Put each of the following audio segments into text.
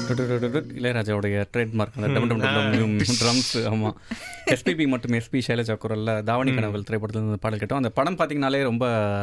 இளையராஜாவுடைய trademark அந்த டம் டம் டம் ட்ரம்ஸ் ஆமாம் எஸ்பிபி மற்றும் எஸ்பி சைலஜா குரல்ல தாவணி கனவுகள் திரைப்படத்தில் இருந்து பாடல் கேட்டோம் அந்த படம் பார்த்தீங்கனாலே ரொம்ப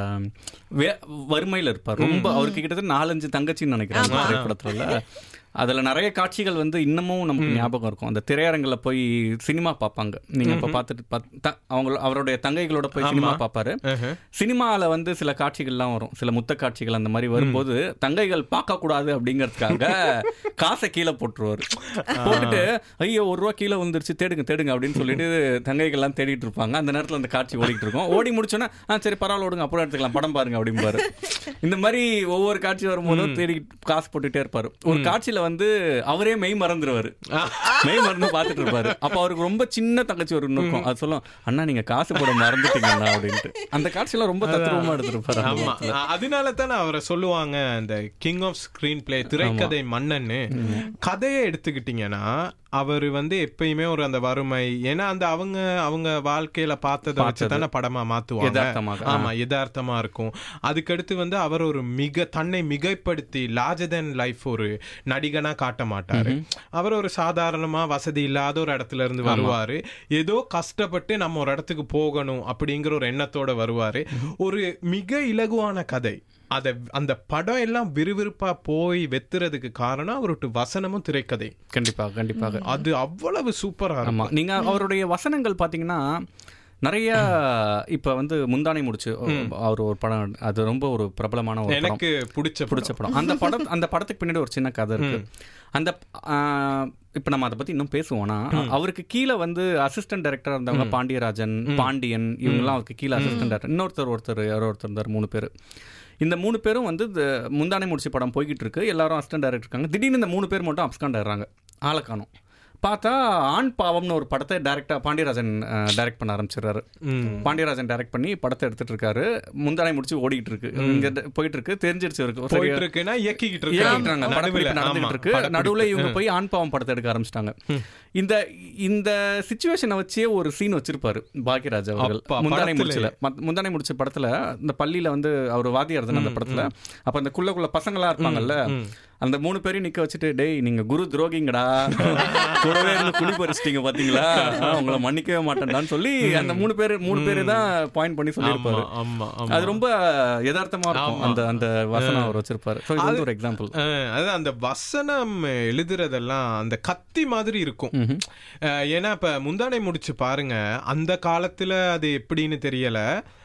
வே- வறுமையில் இருப்பார் ரொம்ப அவருக்கு கிட்டத்தட்ட நாலஞ்சு தங்கச்சின்னு நினைக்கிறேன் அந்த திரைப்படத்துல அதில் நிறைய காட்சிகள் வந்து இன்னமும் நமக்கு ஞாபகம் இருக்கும் அந்த திரையரங்கில் போய் சினிமா பார்ப்பாங்க நீங்கள் இப்போ பார்த்துட்டு பாத்- த- அவங்க அவருடைய தங்கைகளோட போய் சினிமா பார்ப்பாரு சினிமாவில் வந்து சில காட்சிகள்லாம் வரும் சில முத்த காட்சிகள் அந்த மாதிரி வரும்போது தங்கைகள் பார்க்கக்கூடாது அப்படிங்கிறதுக்காக காசை கீழே போட்டுருவாரு போட்டுட்டு ஐயோ ஒரு ரூபா கீழே வந்துருச்சு தேடுங்க தேடுங்க அப்படின்னு சொல்லிட்டு தங்கைகள்லாம் தேடிட்டு இருப்பாங்க அந்த நேரத்தில் அந்த காட்சி ஓடிட்டு இருக்கும் ஓடி முடிச்சோன்னா ஆ சரி பரவாயில்ல ஓடுங்க அப்புறம் எடுத்துக்கலாம் படம் பாருங்க அப்படிம்பாரு இந்த மாதிரி ஒவ்வொரு காட்சி வரும்போதும் தேடி காசு போட்டுட்டே இருப்பாரு ஒரு காட்சியில வந்து அவரே மெய் மறந்துருவாரு மெய் மறந்து பார்த்துட்டு இருப்பாரு அப்ப அவருக்கு ரொம்ப சின்ன தங்கச்சி ஒரு இருக்கும் அது சொல்லும் அண்ணா நீங்க காசு போட மறந்துட்டீங்கண்ணா அப்படின்ட்டு அந்த காட்சியில ரொம்ப தத்ரூபமா எடுத்திருப்பாரு அந்த ஆமா படத்துல. அதனால தானே அவரை சொல்லுவாங்க இந்த கிங் ஆஃப் ஸ்கிரீன் பிளே திரைக்கதை மன்னன்னு கதையை எடுத்துக்கிட்டீங்கன்னா அவர் வந்து எப்பயுமே ஒரு அந்த வறுமை ஏன்னா அந்த அவங்க அவங்க வாழ்க்கையில பார்த்ததை வச்சு தானே படமா மாத்துவாங்க யதார்த்தமாக, ஆமா யதார்த்தமா இருக்கும் அதுக்கடுத்து வந்து அவர் ஒரு மிக தன்னை மிகைப்படுத்தி லார்ஜர் தென் லைஃப் ஒரு நடிகனா காட்ட மாட்டாரு அவர் ஒரு சாதாரணமா வசதி இல்லாத ஒரு இடத்துல இருந்து வருவாரு ஏதோ கஷ்டப்பட்டு நம்ம ஒரு இடத்துக்கு போகணும் அப்படிங்கிற ஒரு எண்ணத்தோட வருவாரு ஒரு மிக இலகுவான கதை அத அந்த படம் எல்லாம் விறுவிறுப்பா போய் வெத்துறதுக்கு காரணம் அவருடைய வசனமும் திரைக்கதை கண்டிப்பாக கண்டிப்பாக அது அவ்வளவு சூப்பரா இருக்கும் ஆமா நீங்க அவருடைய வசனங்கள் பாத்தீங்கன்னா நிறைய இப்ப வந்து முந்தானை முடிச்சு அவர் ஒரு படம் அது ரொம்ப ஒரு பிரபலமான ஒரு படம் எனக்கு பிடிச்ச பிடிச்ச படம் அந்த படம் அந்த படத்துக்கு பின்னாடி ஒரு சின்ன கதை இருக்கு அந்த ஆஹ், இப்ப நம்ம அதை பத்தி இன்னும் பேசுவோம்னா அவருக்கு கீழே வந்து அசிஸ்டன்ட் டைரக்டர் இருந்தவங்க பாண்டியராஜன் பாண்டியன் இவங்கெல்லாம் அவருக்கு கீழே அசிஸ்டன்ட் டைரக்டர் இன்னொருத்தர் ஒருத்தர் யாரோ ஒருத்தர் இருந்தார் மூணு பேர் இந்த மூணு பேரும் வந்து இந்த முந்தானை முடிச்சு படம் போய்கிட்டு இருக்கு எல்லாரும் அசிஸ்டன்ட் டைரக்டர் இருக்காங்க திடீர்னு இந்த மூணு பேர் மட்டும் அப்ஸ்காண்ட் ஆயிடுறாங்க ஆளை காணோம் பார்த்தா ஆண் பாவம்னு ஒரு படத்தை டைரக்டா பாண்டியராஜன் டைரக்ட் பண்ண ஆரம்பிச்சிடுறாரு பாண்டியராஜன் டைரக்ட் பண்ணி படத்தை எடுத்துட்டு இருக்காரு முந்தானை முடிச்சு ஓடிட்டு இருக்கு இங்க போயிட்டு இருக்கு தெரிஞ்சிருச்சு இருக்கு சரியா- போயிட்டு இருக்குன்னா இயக்கிக்கிட்டு இயக்கிட்டாங்க இருக்காங்க படப்பிடிப்பு நடந்துட்டு இருக்கு நடுவுல இவங்க போய் ஆண் பாவம் படத்தை எடுக்க ஆரம்பிச்சிட்டாங்க இந்த இந்த சிச்சுவேஷனை வச்சே ஒரு சீன் வச்சிருப்பாரு பாக்யராஜ் அவர்கள் அப்பா, முந்தானை படத்திலே. முடிச்சல மத்- முந்தானை முடிச்ச படத்துல இந்த பள்ளியில வந்து அவர் வாத்தியார் தானே அந்த படத்துல அப்ப அந்த குள்ளக்குள்ள பசங்களா இருப்பாங்கல்ல அந்த மூணு பேரையும் நிக்க வச்சுட்டு டேய் நீங்க குரு துரோகிங்கடா கூடவே இருந்து குழி பறிச்சிட்டீங்க பாத்தீங்களா ஆ, உங்களை மன்னிக்கவே மாட்டேன்டான்னு சொல்லி அந்த மூணு பேர் மூணு பேரு தான் பாயிண்ட் பண்ணி சொல்லியிருப்பாரு ஆமா ஆமா அது ரொம்ப யதார்த்தமா இருக்கும் அந்த அந்த வசனம் அவர் வச்சிருப்பாரு So இது வந்து ஒரு எக்ஸாம்பிள் அஹ், அதான் அந்த வசனம் எழுதுறதெல்லாம் அந்த கத்தி மாதிரி இருக்கும் அஹ், ஏன்னா இப்ப முந்தானை முடிச்சு பாருங்க அந்த காலத்துல அது எப்படின்னு தெரியல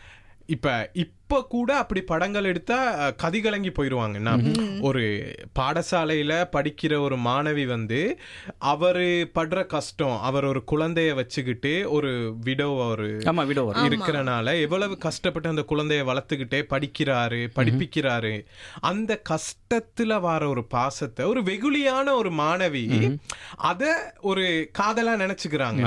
இப்ப இப்ப கூட அப்படி படங்கள் எடுத்தா அஹ், கதிகலங்கி போயிருவாங்கன்னா ஒரு பாடசாலையில படிக்கிற ஒரு மாணவி வந்து அவரு படுற கஷ்டம் அவர் ஒரு குழந்தைய வச்சுக்கிட்டு ஒரு விடோ ஒரு ஆமா விடோ வரும் இருக்கிறனால எவ்வளவு கஷ்டப்பட்டு அந்த குழந்தைய வளர்த்துக்கிட்டே படிக்கிறாரு படிப்பிக்கிறாரு அந்த கஷ்டத்துல வர ஒரு பாசத்தை ஒரு வெகுளியான ஒரு மாணவி அத ஒரு காதலா நினைச்சுக்கிறாங்க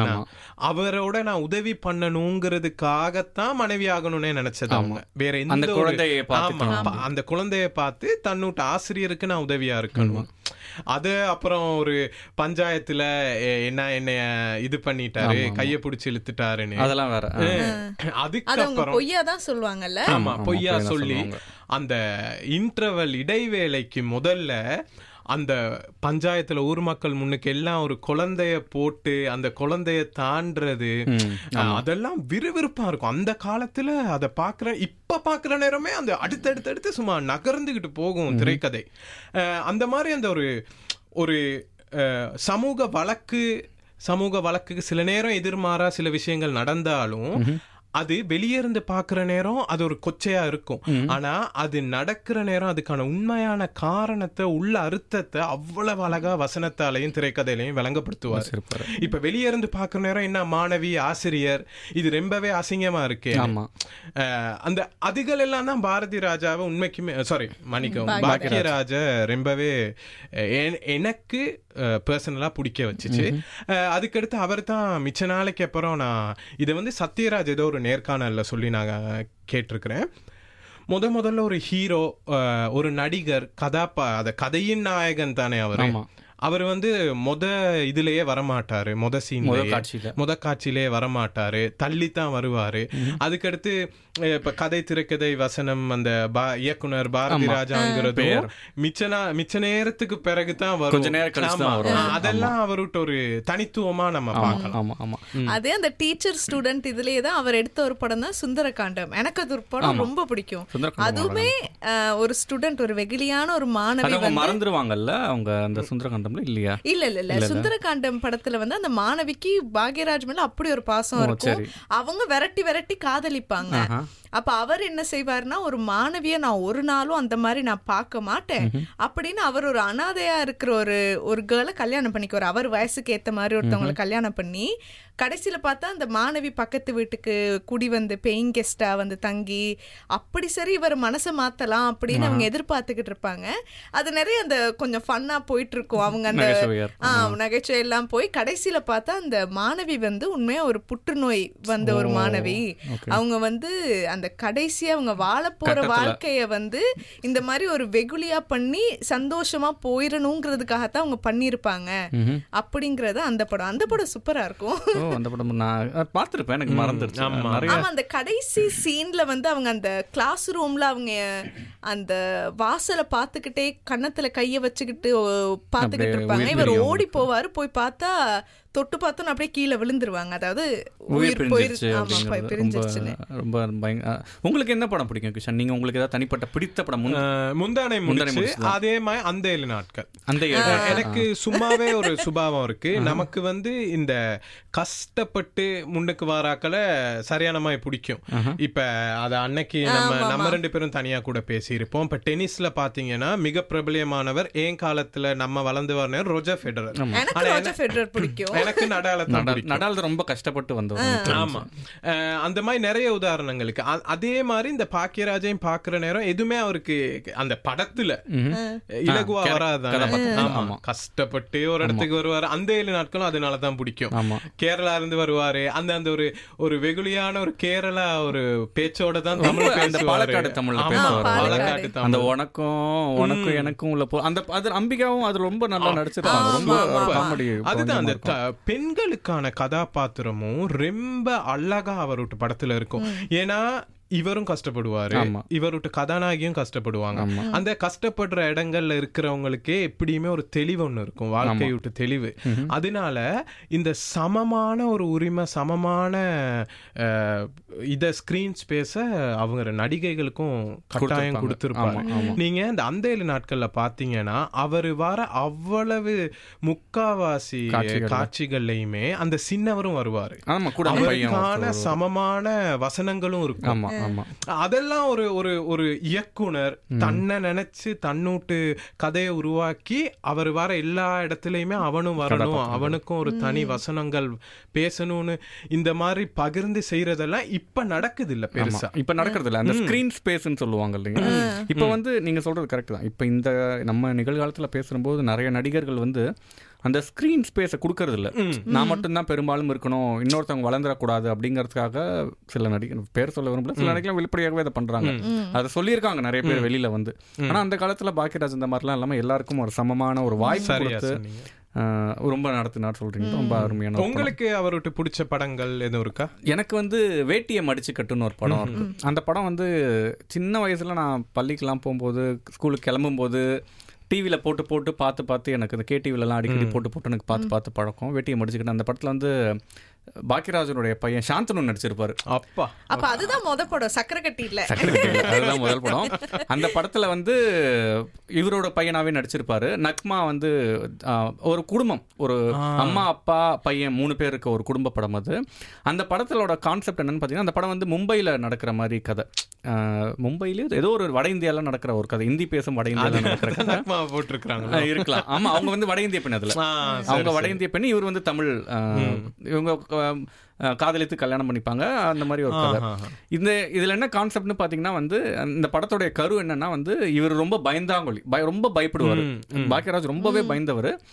அவரோட நான் உதவி பண்ணணுங்கிறதுக்காகத்தான் மனைவி ஆகணும்னே நினைச்சது அவங்க வேற எந்த அந்த ஒரு- குழந்தையை பார்த்து ஆமா, பா- அந்த குழந்தைய பார்த்து தன்னோட ஆசிரியருக்கு நான் உதவியா இருக்கணும் அது அப்புறம் ஒரு பஞ்சாயத்துல எ- என்ன என்னைய இது பண்ணிட்டாரு கைய பிடிச்சு இழுத்துட்டாருன்னு அதெல்லாம் வேற ஆ. அது அவங்க அதுக்கப்புறம் பொய்யா தான் சொல்லுவாங்கல்ல ஆமா பொய்யா பொய்யா தான் சொல்லி சொல்லுவாங்க. அந்த இன்டர்வல் இடைவேளைக்கு முதல்ல அந்த பஞ்சாயத்துல ஊர் மக்கள் முன்னுக்கு எல்லாம் ஒரு குழந்தைய போட்டு அந்த குழந்தைய தாண்டறது அஹ், அதெல்லாம் விறுவிறுப்பா இருக்கும் அந்த காலத்துல அதை பாக்குற இப்ப பாக்குற நேரமே அந்த அடுத்தடுத்து அடுத்து சும்மா நகர்ந்துகிட்டு போகும் திரைக்கதை அஹ், அந்த மாதிரி அந்த ஒரு ஒரு அஹ், சமூக வழக்கு சமூக வழக்குக்கு சில நேரம் எதிர்மாறா சில விஷயங்கள் நடந்தாலும் அது வெளியே இருந்து பாக்குற நேரம் அது ஒரு கொச்சையா இருக்கும் ஆனா அது நடக்கிற நேரம் அதுக்கான உண்மையான காரணத்தை உள்ள அர்த்தத்தை அவ்வளவு அழகா வசனத்தாலையும் திரைக்கதையிலையும் விளங்கப்படுத்துவார் வச்சிருப்பாரு. இப்ப வெளியே இருந்து பாக்குற நேரம் என்ன மாணவி ஆசிரியர் இது ரொம்பவே அசிங்கமா இருக்கு ஆமா அஹ், அந்த அதுகள் எல்லாம் தான் பாரதி ராஜாவை உண்மைக்குமே சாரி மன்னிக்கவும் பாக்கியராஜ ரொம்பவே அஹ், எ- எனக்கு பர்சனலா பிடிக்க வச்சுச்சு அஹ், அதுக்கடுத்து அவர் தான் மிச்ச நாளைக்கு அப்புறம் நான் இதை வந்து சத்யராஜ் ஏதோ ஒரு நேர்காணல்ல சொல்லி நான் கேட்டிருக்கிறேன் முத முதல்ல ஒரு ஹீரோ ஒரு நடிகர் கதாப்பா அத கதையின் நாயகன் தானே அவரு ஆமா. அவர் வந்து மொத இதுலயே வரமாட்டாரு மொத முதல் சீன்லயே காட்சியில முத காட்சியிலே வரமாட்டாரு தள்ளி தான் வருவாரு அதுக்கடுத்து அஹ், இப்ப கதை திரைக்கதை வசனம் அந்த பா- இயக்குனர் பாரதி ராஜாங்கிறதும் மிச்ச நா- மிச்ச நேரத்துக்கு பிறகுதான் வரும் கொஞ்ச நேரம் கழிச்சு தான் ஆமா. வரும். ஆ, அதெல்லாம் அவர்கிட்ட ஒரு தனித்துவமா நம்ம பார்க்கலாம் ஆமா ஆமா அதே அந்த டீச்சர் ஸ்டூடெண்ட் இதுலயே தான் அவர் எடுத்த ஒரு படம் தான் சுந்தரகாண்டம் எனக்கு அது ஒரு படம் ரொம்ப பிடிக்கும் சுந்தரகாண்டம் அதுவுமே அஹ், ஒரு ஸ்டூடெண்ட் ஒரு வெகுளியான ஒரு மாணவி அது அவங்க வந்து மறந்துருவாங்கல்ல அவங்க அந்த சுந்தரகாண்டம்ல இல்லையா இல்ல இல்ல இல்ல சுந்தரகாண்டம் படத்துல வந்து அந்த மாணவிக்கு பாக்யராஜ் மேல அப்படி ஒரு பாசம் இருக்கும் சரி. அவங்க விரட்டி விரட்டி காதலிப்பாங்க ஆஹா. அப்ப அவர் என்ன செய்வாருன்னா ஒரு மாணவிய நான் ஒரு நாளும் அந்த மாதிரி நான் பார்க்க மாட்டேன் அப்படின்னு அவர் ஒரு அனாதையா இருக்கிற ஒரு ஒரு கேர்ளை கல்யாணம் பண்ணிக்குவார் அவர் வயசுக்கு ஏத்த மாதிரி ஒருத்தவங்களை கல்யாணம் பண்ணி கடைசியில பார்த்தா அந்த மாணவி பக்கத்து வீட்டுக்கு குடி வந்து பெயிங் கெஸ்டா வந்து தங்கி அப்படி சரி இவர் மனசை மாத்தலாம் அப்படின்னு அவங்க எதிர்பார்த்துக்கிட்டு இருப்பாங்க அது நிறைய அந்த கொஞ்சம் ஃபன்னா போயிட்டு இருக்கும் அவங்க அந்த நகைச்சுவையா இருக்கும். ஆ நகைச்சுவை எல்லாம் போய் கடைசியில பார்த்தா அந்த மாணவி வந்து உண்மையா ஒரு புற்றுநோய் வந்த ஒரு மாணவி அவங்க வந்து அந்த கடைசி அவங்க வாழ போற வாழ்க்கைய வந்து இந்த மாதிரி ஒரு வெகுளியா பண்ணி சந்தோஷமா போயிடணுங்கிறதுக்காகத்தான் அவங்க பண்ணியிருப்பாங்க ம்ஹும். அப்படிங்கறது அந்த படம் அந்த படம் சூப்பரா இருக்கும் ஓ அந்த படம் நான் பார்த்துருப்பேன் எனக்கு மறந்துருச்சு நிறைய ஆமா அந்த கடைசி சீன்ல வந்து அவங்க அந்த கிளாஸ் ரூம்ல அவங்க அந்த வாசலை பார்த்துக்கிட்டே கன்னத்துல கைய வச்சுக்கிட்டு ஓ, பார்த்துக்கிட்டு இருப்பாங்க இவர் ஓடி போவாரு போய் பார்த்தா தொட்டு பார்த்தோன்னு அப்படியே கீழே விழுந்துருவாங்க அதாவது உயிர் உயிர் போயிரு பிரிஞ்சிருச்சு ஆமா போய் அப்படிங்கிறது பிரிஞ்சிருச்சுன்னு ரொம்ப ரொம்ப பயங்க- அஹ், உங்களுக்கு என்ன படம் பிடிக்கும் கிஷன் நீங்க உங்களுக்கு ஏதாவது தனிப்பட்ட பிடித்த படம் முன்- அஹ், முந்தானை முந்தானை முடிச்சு முடிச்சு அதே மாதிரி அந்த ஏழு நாட்கள் அந்த ஏழு எனக்கு சும்மாவே ஒரு சுபாவம் இருக்கு நமக்கு வந்து இந்த கஷ்டப்பட்டு முன்னுக்கு வாராக்கள சரியான மாதிரி பிடிக்கும் இப்ப அத அன்னைக்கு நம்ம நம்ம ரெண்டு பேரும் தனியா கூட பேசியிருப்போம் இப்ப டென்னிஸ்ல பாத்தீங்கன்னா மிக பிரபலியமானவர் ஏன் காலத்துல நம்ம வளர்ந்து வரணும் ரோஜர் ஃபெடரர் எனக்கு ரோஜர் ஃபெடரர் பிடிக்கும் எனக்கு நடால தான் பிடிக்கும் நடால் தான் ரொம்ப கஷ்டப்பட்டு வந்தவர் ஆமா அஹ் அந்த மாதிரி நிறைய உதாரணங்களுக்கு அ- அதே மாதிரி இந்த பாக்கியராஜையும் பாக்குற நேரம் எதுவுமே அவருக்கு அந்த படத்துல இலகுவா வராதுதானே கதாபாத்திரம். ஆமா கஷ்டப்பட்டு ஒரு இடத்துக்கு வருவாரு அந்த ஏழு நாட்களும் அதனாலதான் பிடிக்கும் ஆமா கேரளா இருந்து வருவாரு அந்த அந்த ஒரு ஒரு வெகுளியான ஒரு கேரளா ஒரு பேச்சோட தான் தமிழ் அந்த பேசுவாரு பாலக்காடு தமிழ்ல ஆமா, பேசுவாரு பாலக்காடு தமிழ் அந்த உனக்கும் உனக்கும் எனக்கும் உள்ள போ- அந்த அது அம்பிகாவும் அது ரொம்ப நல்லா நடிச்சிருக்காங்க ரொம்ப காமெடி அதுதான் அந்த த- பெண்களுக்கான கதாபாத்திரமும் ரொம்ப அழகா அவருட்ட படத்துல இருக்கும் ஏன்னா இவரும் கஷ்டப்படுவாரு ஆமா. இவருட்ட கதாநாயகியும் கஷ்டப்படுவாங்க ஆமா. அந்த கஷ்டப்படுற இடங்கள்ல இருக்கிறவங்களுக்கே எப்படியுமே ஒரு தெளிவு ஒண்ணு இருக்கும் வாழ்க்கை விட்டு தெளிவு அதனால இந்த சமமான ஒரு உரிமை சமமான அஹ், இத ஸ்கிரீன் ஸ்பேஸ அவங்க நடிகைகளுக்கும் கட்டாயம் கொடுத்திருப்பாங்க ஆமா, ஆமா. நீங்க இந்த அந்த ஏழு நாட்கள்ல பாத்தீங்கன்னா அவர் வர அவ்வளவு முக்காவாசி காட்சிகள்ல. காட்சிகள்லயுமே அந்த சின்னவரும் வருவாரு ஆமா கூட அந்த பையன் அவருக்கான சமமான வசனங்களும் இருக்கும் ஆமா ஆமா அதெல்லாம் ஒரு ஒரு ஒரு இயக்குனர் தன்னை நினைச்சு தன்னூட்டு கதையை உருவாக்கி அவர் வர எல்லா இடத்துலயுமே அவனும் வரணும் அவனுக்கும் ஒரு தனி வசனங்கள் பேசணும்னு இந்த மாதிரி பகிர்ந்து செய்யறதெல்லாம் இப்ப நடக்குது இல்ல பெருசா இப்ப நடக்கிறது இல்ல அந்த ஸ்கிரீன் ஸ்பேஸ்னு சொல்லுவாங்க இல்லைங்க இப்ப வந்து நீங்க சொல்றது கரெக்ட் தான் இப்ப இந்த நம்ம நிகழ்காலத்துல பேசும்போது நிறைய நடிகர்கள் வந்து அந்த ஸ்கிரீன் ஸ்பேஸை கொடுக்கறது இல்ல நான் மட்டும்தான் பெரும்பாலும் இருக்கணும் இன்னொருத்தவங்க வளர்ந்துடக்கூடாது அப்படிங்கறதுக்காக சில நடிகர் பேர் சொல்ல விரும்பல சில நடிகர்கள் வெளிப்படையாகவே அதை பண்றாங்க அதை சொல்லியிருக்காங்க நிறைய பேர் வெளியில வந்து ஆனா அந்த காலத்துல பாக்கியராஜ் இந்த மாதிரிலாம் இல்லாம எல்லாருக்கும் ஒரு சமமான ஒரு வாய்ப்பு சரியா கொடுத்து சொன்னீங்க ஆஹ், ரொம்ப நடத்தினார் சொல்றீங்க ரொம்ப அருமையான ஒரு படம். உங்களுக்கு அவர்கிட்ட பிடிச்ச படங்கள் எதுவும் இருக்கா எனக்கு வந்து வேட்டியை மடிச்சு கட்டுன்னு ஒரு படம் இருக்கு அந்த படம் வந்து சின்ன வயசுல நான் பள்ளிக்கெல்லாம் போகும்போது ஸ்கூலுக்கு கிளம்பும்போது டிவியில் போட்டு போட்டு பார்த்து பார்த்து எனக்கு இந்த கேடிவிலலாம் அடிக்கடி போட்டு போட்டு எனக்கு பார்த்து பார்த்து பழக்கம் வேட்டியை மடிச்சுக்கிட்டு அந்த படத்தில் வந்து பாக்கியராஜனுடைய பையன் சாந்தனு நடிச்சிருப்பாரு அப்பா அப்ப அதுதான் மொத படம் சக்கரை கட்டி இல்ல சக்கரவர்த்தி அதுதான் முதல் படம் அந்த படத்துல வந்து இவரோட பையனாவே நடிச்சிருப்பாரு நக்மா வந்து ஆஹ், ஒரு குடும்பம் ஒரு அம்மா அப்பா பையன் மூணு பேர் இருக்க ஒரு குடும்ப படம் அது அந்த படத்தோட கான்செப்ட் என்னன்னு பார்த்தீங்கன்னா அந்த படம் வந்து மும்பையில் நடக்கிற மாதிரி கதை ஆஹ், மும்பையிலே ஏதோ ஒரு வட இந்தியால நடக்கிற ஒரு கதை இந்தி பேசும் வட இந்தியால நடக்கிற கதை போட்டிருக்கிறாங்க ஆஹ், இருக்கலாம் ஆமா அவங்க வந்து வட இந்திய பெண் அதுல அவங்க வட இந்திய பெண் இவர் வந்து தமிழ் ஆஹ், இவங்க ஆஹ், காதலித்து கல்யாணம் பண்ணிப்பாங்க அந்த மாதிரி ஒரு கதை இந்த இதுல என்ன கான்செப்ட்னு பாத்தீங்கன்னா வந்து இந்த படத்தோடைய கரு என்னன்னா வந்து இவர் ரொம்ப பயந்தாங்கொழி பய ரொம்ப பயப்படுவார் பாக்கியராஜ் ரொம்பவே பயந்தவர்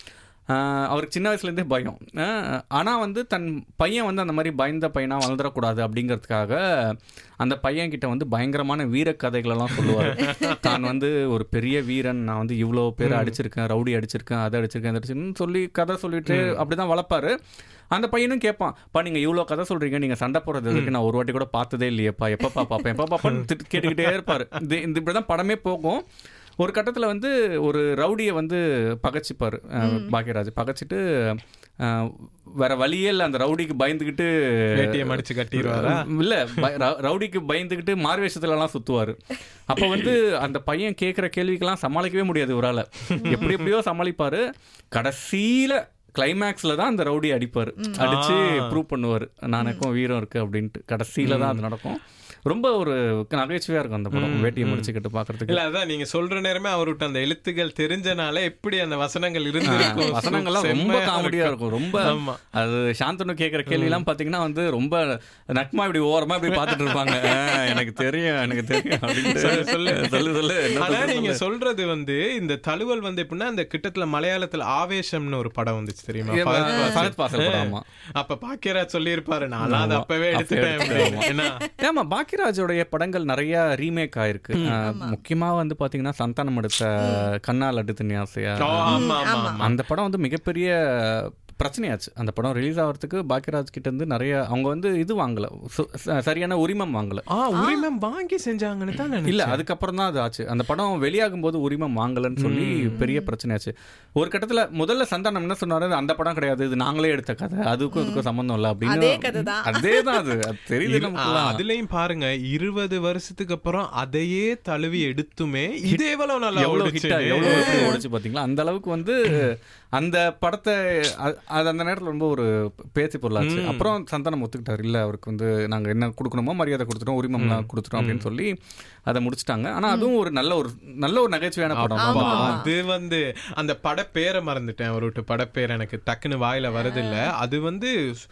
ஆஹ் அவருக்கு சின்ன வயசுலேருந்தே பயம் ஆஹ் ஆனா வந்து தன் பையன் வந்து அந்த மாதிரி பயந்த பையனா வளர்ந்துடக்கூடாது அப்படிங்கிறதுக்காக அந்த பையன் கிட்ட வந்து பயங்கரமான வீர கதைகளெல்லாம் சொல்லுவார் தான் வந்து ஒரு பெரிய வீரன் நான் வந்து இவ்வளோ பேர் அடிச்சிருக்கேன் ரவுடி அடிச்சிருக்கேன் அதை அடிச்சிருக்கேன் அதை அடிச்சிருக்கேன் சொல்லி கதை சொல்லிட்டு அப்படிதான் வளர்ப்பாரு அந்த பையனும் கேட்பான் பா நீங்க இவ்வளோ கதை சொல்றீங்க நீங்க சண்டை போடுறது எதுக்கு நான் ஒரு வாட்டி கூட பார்த்ததே இல்லையேப்பா எப்பப்பா பார்ப்பேன் எப்போ பார்ப்பேன்னு திட்டு- கேட்டுக்கிட்டே இருப்பாரு இது இந்த இப்படிதான் படமே போகும் ஒரு கட்டத்தில் வந்து ஒரு ரவுடியை வந்து பகைச்சிப்பார் பாக்யராஜ் பகைச்சிட்டு அஹ், வேற வழியே இல்லை அந்த ரவுடிக்கு பயந்துக்கிட்டு வேட்டியை மடிச்சு கட்டிடுவாரா இல்ல ப- ரவு- ரவுடிக்கு பயந்துகிட்டு மார்வேஷத்துல எல்லாம் சுத்துவாரு அப்ப வந்து அந்த பையன் கேக்குற கேள்விக்கெல்லாம் சமாளிக்கவே முடியாது இவரால எப்படி எப்படியோ சமாளிப்பாரு கடைசியில கிளைமேக்ஸ்ல தான் அந்த ரவுடி அடிப்பாரு அடிச்சு ப்ரூவ் பண்ணுவாரு நானுக்கும் வீரம் இருக்கு அப்படின்ட்டு கடைசியில தான் அது நடக்கும் ரொம்ப ஒரு நகைச்சுவையா இருக்கும் அந்த படம் வேட்டியை முடிச்சுக்கிட்டு பாக்குறதுக்கு இல்ல அதான் நீங்க சொல்ற நேரமே அவர்கிட்ட அந்த எழுத்துக்கள் தெரிஞ்சனால எப்படி அந்த வசனங்கள் இருந்திருக்கும் வசனங்கள்லாம் ரொம்ப செம்மையா காமெடியா இருக்கும் ரொம்ப ஆமா. அது சாந்தனு கேக்குற கேள்வி எல்லாம் பாத்தீங்கன்னா வந்து ரொம்ப நக்மா இப்படி ஓரமா இப்படி பாத்துட்டு இருப்பாங்க ஆ, எனக்கு தெரியும் எனக்கு தெரியும் அப்படின்ட்டு சொல்லு, சொல்லு. சொல்லு சொல்லு என்ன ஆனா சொல்றது நீங்க சொல்லு. சொல்றது வந்து இந்த தழுவல் வந்து எப்படின்னா இந்த கிட்டத்துல மலையாளத்துல ஆவேசம்னு ஒரு படம் வந்துச்சு தெரியுமா ஏ, ஃபஹத் ஃபாசில். ஃபஹத் ஃபாசில் படம், ஆமா. அப்ப பாக்கியராஜ் சொல்லியிருப்பாரு நான் அது ஆமா. அப்பவே அப்பவே எடுத்துட்டேன் எடுத்துட்டேன், அப்படின்னு. என்ன ஆமா பாக்கியராஜோடைய படங்கள் நிறைய ரீமேக் ஆயிருக்கு அஹ், முக்கியமா வந்து பாத்தீங்கன்னா சந்தானம் எடுத்த கண்ணா லட்டு தின்யாசையா ஓ, ஆமா ஆமா ஆமா அந்த படம் வந்து மிகப்பெரிய பிரச்சனையாச்சு அந்த படம் ரிலீஸ் ஆகிறதுக்கு பாக்கியராஜ் கிட்ட இருந்து நிறைய அவங்க வந்து இது வாங்கல சு- ச- சரியான உரிமம் வாங்கல ஆ உரிமம் வாங்கி செஞ்சாங்கன்னு தான் இல்ல நினைச்சேன் அதுக்கப்புறம் தான் அது ஆச்சு அந்த படம் வெளியாகும் போது உரிமம் வாங்கலன்னு சொல்லி பெரிய பிரச்சனையாச்சு ஒரு கட்டத்துல முதல்ல சந்தானம் என்ன சொன்னாரு அந்த படம் கிடையாது இது நாங்களே எடுத்த கதை அதுக்கும் இதுக்கும் சம்பந்தம் இல்ல அப்படின்னு அதே கதைதான். அதே தான் அது அது தெரியுது இரு- ஆ, நமக்குலாம் அதுலயும் பாருங்க இருபது வருஷத்துக்கு அப்புறம் அதையே தழுவி எடுத்துமே இது எவ்வளவு நல்லா எவ்வளவு ஓடுச்சு. ஹிட்டா எவ்வளவு எப்படி ஓடிச்சு பாத்தீங்களா அந்த அளவுக்கு வந்து அந்த படத்தை அ- அது அந்த நேரத்துல ரொம்ப ஒரு பேச்சு பொருளாச்சு அப்புறம் சந்தானம் ஒத்துக்கிட்டாரு இல்ல அவருக்கு வந்து நாங்க என்ன கொடுக்கணுமோ மரியாதை கொடுத்துட்டோம் உரிமம்லாம் கொடுத்துட்டோம் அப்படின்னு சொல்லி அதை முடிச்சிட்டாங்க ஆனா அதுவும் ஒரு நல்ல ஒரு நல்ல ஒரு நகைச்சுவையான படம் தான் அந்த அப்பா, படம். அது வந்து அந்த படப்பேரை மறந்துட்டேன் ஒரு விட்டு படப்பேர் எனக்கு டக்குன்னு வாயில வருதில்ல அது வந்து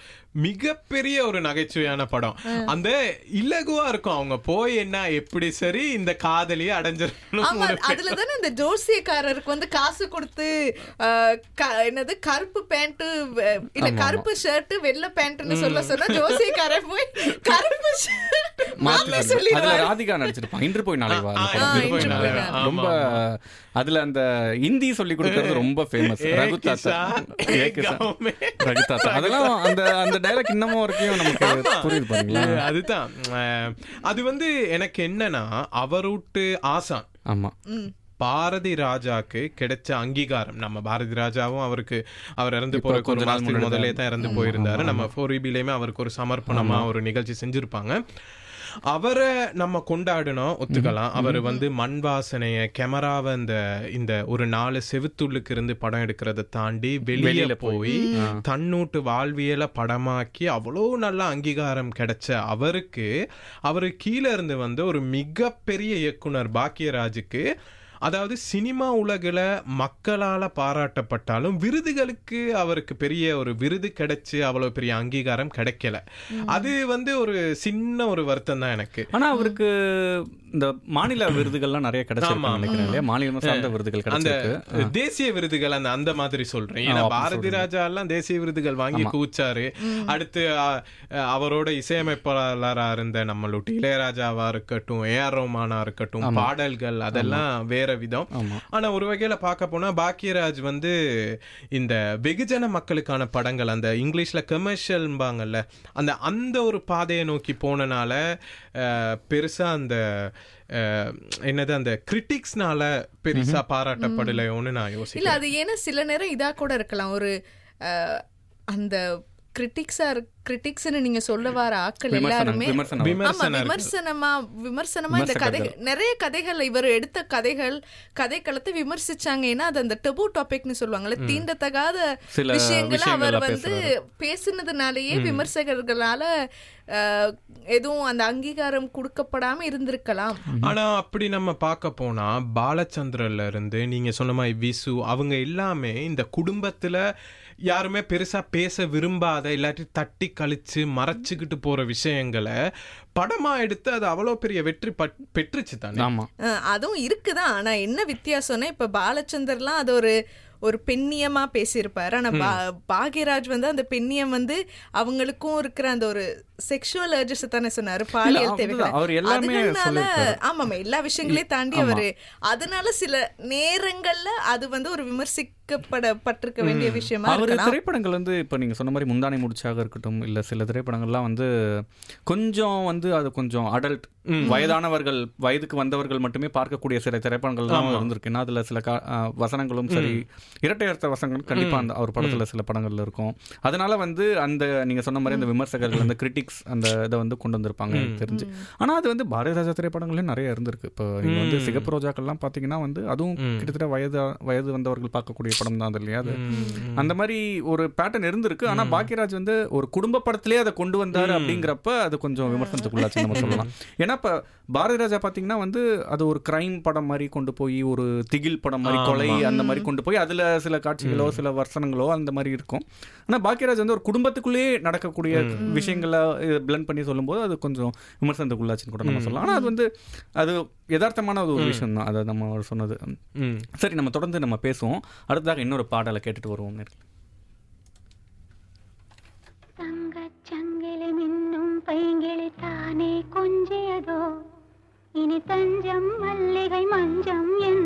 மிகப்பெரிய ஒரு நகைச்சுவையான படம் அந்த இலகுவா இருக்கும் அவங்க போய் என்ன எப்படி சரி இந்த காதலியை அடைஞ்சிடணும் ஆமா அதுல தானே இந்த ஜோசியக்காரருக்கு வந்து காசு கொடுத்து அஹ், க- என்னது கருப்பு பேண்ட் இல்ல கருப்பு ஷர்ட் வெள்ளை பேண்ட்னு சொல்ல சொன்னா ஜோசியக்காரன் போய் கருப்பு ஷர்ட் மாத்தி மாத்தி சொல்லு. அதுல சொல்லிடுவாரு ராதிகா நடிச்சிருப்பான் இன்று போய் நாளை வா அந்த ஆ, படம். இன்று போய் நாளை வா. ஆமா, ரொம்ப அதுல அந்த ஹிந்தி சொல்லி கொடுக்கறது ரொம்ப ஃபேமஸ் ஏ ரகு தாத்தா கிசான், ஏ ஏ கிசான். காமே. ரகு தாத்தா அதெல்லாம் அந்த அந்த டைலாக் இன்னமும் வரைக்கும் நமக்கு புரியுது பாருங்களா அது- அதுதான் அஹ், அது வந்து எனக்கு என்னன்னா அவருட்டு ஆசான் ஆமா பாரதி ராஜாக்கு கிடைச்ச அங்கீகாரம் நம்ம பாரதி ராஜாவும் அவருக்கு அவர் இறந்து போற கொஞ்ச கொஞ்ச நாள் நாள் முன்னாடி முதலே தான். தான் இறந்து போயிருந்தாரு நம்ம ஃபோரிபிலையுமே அவருக்கு ஒரு சமர்ப்பணமா ஒரு நிகழ்ச்சி செஞ்சிருப்பாங்க அவரை நம்ம கொண்டாடணும் ஒத்துக்கலாம் அவர் வந்து மண் வாசனைய கேமராவை இந்த இந்த ஒரு நாலு செவுத்துள்ளுக்கு இருந்து படம் எடுக்கிறத தாண்டி வெளியில வெளியில போய். போய் தன்னூட்டு வாழ்வியலை படமாக்கி அவ்வளோ நல்ல அங்கீகாரம் கிடைச்ச அவருக்கு அவரு கீழே இருந்து வந்து ஒரு மிகப்பெரிய இயக்குனர் பாக்கியராஜுக்கு அதாவது சினிமா உலகில மக்களால பாராட்டப்பட்டாலும் விருதுகளுக்கு அவருக்கு பெரிய ஒரு விருது கிடைச்சு அவ்வளவு பெரிய அங்கீகாரம் கிடைக்கல அது வந்து ஒரு சின்ன ஒரு வருத்தம் தான் எனக்கு ஆனா அவருக்கு இந்த மாநில விருதுகள்லாம் நிறைய ஆமா. கிடைச்சிருக்கு நினைக்கிறேன் இல்லையா மாநிலம் சார்ந்த விருதுகள் அந்த கிடைச்சிருக்கு தேசிய விருதுகள் அந்த அந்த மாதிரி சொல்றேன் ஏன்னா அப்படி பாரதி ராஜா எல்லாம் தேசிய விருதுகள் வாங்கி கூச்சாரு அடுத்து அ, அ, அவரோட இசையமைப்பாளரா இருந்த நம்மளோட இளையராஜாவா இருக்கட்டும் ஏ ஆர் ரோமானா இருக்கட்டும் பாடல்கள் அதெல்லாம் வேற விதம் ஆமா. ஆனா ஒரு வகையில பார்க்க போனா பாக்கியராஜ் வந்து இந்த வெகுஜன மக்களுக்கான படங்கள் அந்த இங்கிலீஷ்ல கமர்ஷியல்பாங்கல்ல அந்த அந்த ஒரு பாதையை நோக்கி போனனால அஹ், பெருசா அந்த அஹ், என்னது அந்த கிரிட்டிக்ஸ்னால பெருசா பாராட்டப்படலையோன்னு நான் இல்ல யோசிக்கிறேன் அது ஏன்னா சில நேரம் இதா கூட இருக்கலாம் ஒரு அஹ், அந்த கிரிட்டிக்ஸா கிரிட்டிக்ஸ்னு நீங்க சொல்ல வர ஆட்கள் விமர்சனம் எல்லாருமே விமர்சனம் ஆமா விமர்சனம் இருக்கு. விமர்சனமா விமர்சனமா இந்த கதை நிறைய கதைகள் இவர் எடுத்த கதைகள் கதைக்களத்தை விமர்சிச்சாங்க ஏன்னா அது அந்த டெபு டாபிக்னு சொல்லுவாங்கல்ல தீண்டத்தகாத சில விஷயங்களை விஷயங்களை அவர் வந்து பேசுனதுனாலயே விமர்சகர்களால அஹ், எதுவும் அந்த அங்கீகாரம் கொடுக்கப்படாம இருந்திருக்கலாம் ஆனா அப்படி நம்ம பார்க்க போனா பாலச்சந்திரன்ல இருந்து நீங்க சொன்ன மாதிரி விசு அவங்க எல்லாமே இந்த குடும்பத்துல யாருமே பெருசா பேச விரும்பாத இல்லாட்டி தட்டி கழிச்சு மறைச்சுக்கிட்டு போற விஷயங்களை படமா எடுத்து அது அவ்வளவு பெரிய வெற்றி பட்- பெற்றுச்சு தானே ஆமா அஹ், அதுவும் இருக்குதான் ஆனா என்ன வித்தியாசம்னா இப்ப பாலச்சந்தர்லாம் அது ஒரு ஒரு பெண்ணியமா பேசியிருப்பாரு ஆனா பா- பாக்யராஜ் வந்து அந்த பெண்ணியம் வந்து அவங்களுக்கும் இருக்கிற அந்த ஒரு செக்ஷுவல் அர்ஜஸ் தானே சொன்னாரு பாலியல் அதுதான், தேவைகள் அவர் எல்லாமே அதுகள்னால சொல்லியிருக்காரு. ஆமாமா எல்லா விஷயங்களையும் தாண்டி அவரு அதனால சில நேரங்கள்ல அது வந்து ஒரு விமர்சிக்கப்படப்பட்டிருக்க வேண்டிய விஷயமா அவர் இருக்கலாம் திரைப்படங்கள் வந்து இப்போ நீங்கள் சொன்ன மாதிரி முந்தானை முடிச்சாக இருக்கட்டும் இல்லை சில திரைப்படங்கள்லாம் வந்து கொஞ்சம் வந்து அது கொஞ்சம் அடல்ட் வயதானவர்கள் வயதுக்கு வந்தவர்கள் மட்டுமே பார்க்கக்கூடிய சில திரைப்படங்கள்லாம் இருந்திருக்கு ஏன்னா அதில் சில கா- ஆ, வசனங்களும் சரி இரட்டை அர்த்த வசனங்கள் கண்டிப்பாக அந்த அவர் படத்தில் சில படங்கள்ல இருக்கும் அதனால வந்து அந்த நீங்கள் சொன்ன மாதிரி அந்த விமர்சகர்கள் அந்த கிரிட்டிக்ஸ் அந்த இதை வந்து கொண்டு வந்திருப்பாங்க எனக்கு தெரிஞ்சு ஆனால் அது வந்து பாரதி ராஜா திரைப்படங்களையும் நிறைய இருந்திருக்கு இப்போ இங்க வந்து சிகப்பு ரோஜாக்கள்லாம் பார்த்தீங்கன்னா வந்து அதுவும் கிட்டத்தட்ட வயது வயது வந்தவர்கள் பார்க்கக்கூடிய படம் தான் அது இல்லையா அது அந்த மாதிரி ஒரு பேட்டர்ன் இருந்திருக்கு ஆனா பாக்கியராஜ் வந்து ஒரு குடும்ப படத்திலே அதை கொண்டு வந்தாரு அப்படிங்கிறப்ப அது கொஞ்சம் விமர்சனத்துக்குள்ளாச்சு நம்ம சொல்லலாம் ஏன்னா இப்ப பாரதி ராஜா பாத்தீங்கன்னா வந்து அது ஒரு கிரைம் படம் மாதிரி கொண்டு போய் ஒரு திகில் படம் மாதிரி கொலை அந்த மாதிரி கொண்டு போய் அதுல சில காட்சிகளோ சில வசனங்களோ அந்த மாதிரி இருக்கும் ஆனா பாக்கியராஜ் வந்து ஒரு குடும்பத்துக்குள்ளேயே நடக்கக்கூடிய விஷயங்களை பிளண்ட் பண்ணி சொல்லும்போது அது கொஞ்சம் விமர்சனத்துக்குள்ளாச்சுன்னு கூட நம்ம சொல்லலாம் ஆனா அது வந்து அது யதார்த்தமான ஒரு விஷயம் தான் அதை நம்ம அவர் சொன்னது ம் சரி நம்ம தொடர்ந்து நம்ம பேசுவோம் அடுத்ததாக இன்னொரு பாடலை கேட்டுட்டு வருவோம் நேர்களே. தங்கச் சங்கிலி மின்னும் பைங்கிளி தானே கொஞ்சியதோ இனி தஞ்சம் மல்லிகை மஞ்சம் என்